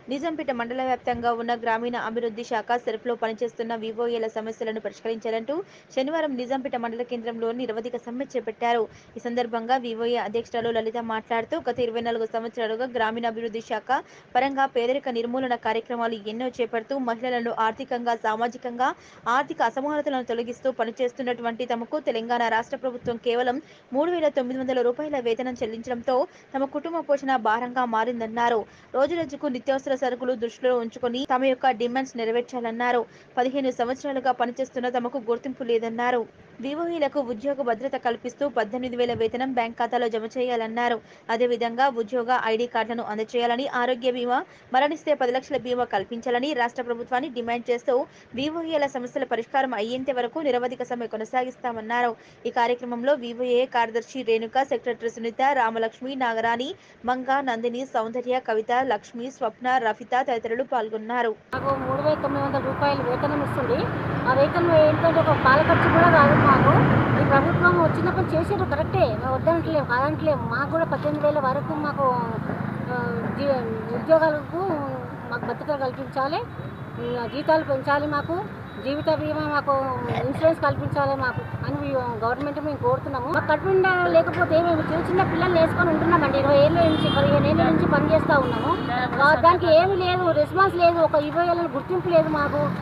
నిజాంపేట మండల వ్యాప్తంగా ఉన్న గ్రామీణ అభివృద్ధి శాఖ సెర్ఫ్లో పనిచేస్తున్న వివోఏల సమస్యలను పరిష్కరించాలంటూ శనివారం నిజాంపేట మండల కేంద్రంలో నిరవధిక సమ్మె చేపట్టారు ఈ సందర్భంగా వివోఏ అధ్యక్షురాలు లలిత మాట్లాడుతూ గత ఇరవై నాలుగు సంవత్సరాలుగా గ్రామీణాభివృద్ధి శాఖ పరంగా పేదరిక నిర్మూలన కార్యక్రమాలు ఎన్నో చేపడుతూ మహిళలను ఆర్థికంగా సామాజికంగా ఆర్థిక అసమానతలను తొలగిస్తూ పనిచేస్తున్నటువంటి తమకు తెలంగాణ రాష్ట్ర ప్రభుత్వం కేవలం మూడు వేల తొమ్మిది వందల రూపాయల వేతనం చెల్లించడంతో తమ కుటుంబ పోషణ భారంగా మారిందన్నారు రోజు రోజుకు నిత్యావసర సరుకులు దృష్టిలో ఉంచుకొని తమ యొక్క డిమాండ్స్ నెరవేర్చాలన్నారు పదిహేను సంవత్సరాలుగా పనిచేస్తున్న తమకు గుర్తింపు లేదన్నారు వివోఈలకు ఉద్యోగ భద్రత కల్పిస్తూ పద్దెనిమిది వేల వేతనం బ్యాంక్ ఖాతాలో జమ చేయాలన్నారు అదేవిధంగా ఉద్యోగ ఐడి కార్డులను అందజేయాలని ఆరోగ్య బీమా మరణిస్తే పది లక్షల బీమా కల్పించాలని రాష్ట్ర ప్రభుత్వాన్ని డిమాండ్ చేస్తూ వివోఏల సమస్యల పరిష్కారం అయ్యేంత వరకు నిరవధిక సమ్మె కొనసాగిస్తామన్నారు ఈ కార్యక్రమంలో వివోఏ కార్యదర్శి రేణుక సెక్రటరీ సునీత రామలక్ష్మి నాగరాణి మంగ నందిని సౌందర్య కవిత లక్ష్మి స్వప్న రఫిత తదితరులు పాల్గొన్నారు నాకు మూడు వేల తొమ్మిది వందల రూపాయలు వేతనం ఇస్తుంది ఆ వేతనం ఏంటంటే ఒక పాల ఖర్చు కూడా కాదు మాకు ఈ ప్రభుత్వం వచ్చినప్పుడు చేసేది కరెక్టే మేము వద్దనట్లేము కాదంటలేము మాకు కూడా పద్దెనిమిది వేల వరకు మాకు ఆ, జీ- ఉద్యోగాలకు మాకు భద్రత కల్పించాలి ఉమ్, జీతాలు పెంచాలి మాకు జీవిత బీమా మాకు ఇన్సూరెన్స్ కల్పించాలి మాకు అని మేము గవర్నమెంట్ మేము కోరుతున్నాము మాకు కట్టుబడి లేకపోతే మేము చిన్న చిన్న పిల్లల్ని వేసుకొని ఉంటున్నామండి ఇరవై ఏళ్ళ నుంచి పదిహేను ఏళ్ళ నుంచి పనిచేస్తూ ఉన్నాము ఆ, దానికి ఏమీ లేదు రెస్పాన్స్ లేదు ఒక ఇరవై ఏళ్ళ గుర్తింపు లేదు మాకు